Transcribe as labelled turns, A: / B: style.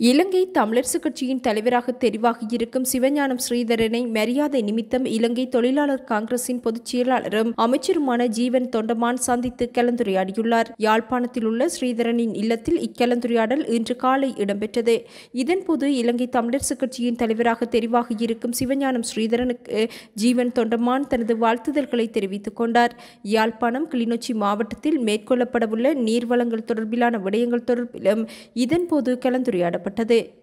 A: இலங்கை தமிழரசு கட்சியின் தலைவராக தெரிவாகியிருக்கும் சிவஞானம் ஸ்ரீதரனை மரியாதை நிமித்தம் இலங்கை தொழிலாளர் காங்கிரசின் பொதுச் செயலாளரும் அமைச்சருமான ஜீவன் தொண்டமான் சந்தித்து கலந்துரையாடியுள்ளார் யாழ்ப்பாணத்தில் உள்ள ஸ்ரீதரனின் இல்லத்தில் இக்கலந்துரையாடல் இன்று காலை இடம்பெற்றது இதன்போது இலங்கை தமிழரசு கட்சியின் தலைவராக தெரிவாகியிருக்கும் சிவஞானம் ஸ்ரீதரனுக்கு ஜீவன் தொண்டமான் தனது வாழ்த்துதல்களை தெரிவித்துக் கொண்டார் யாழ்ப்பாணம் கிளிநொச்சி மாவட்டத்தில் மேற்கொள்ளப்படவுள்ள நீர்வளங்கள் தொடர்பிலான விடயங்கள் தொடர்பிலும் இதன்போது கலந்துரையாடப்பட்டது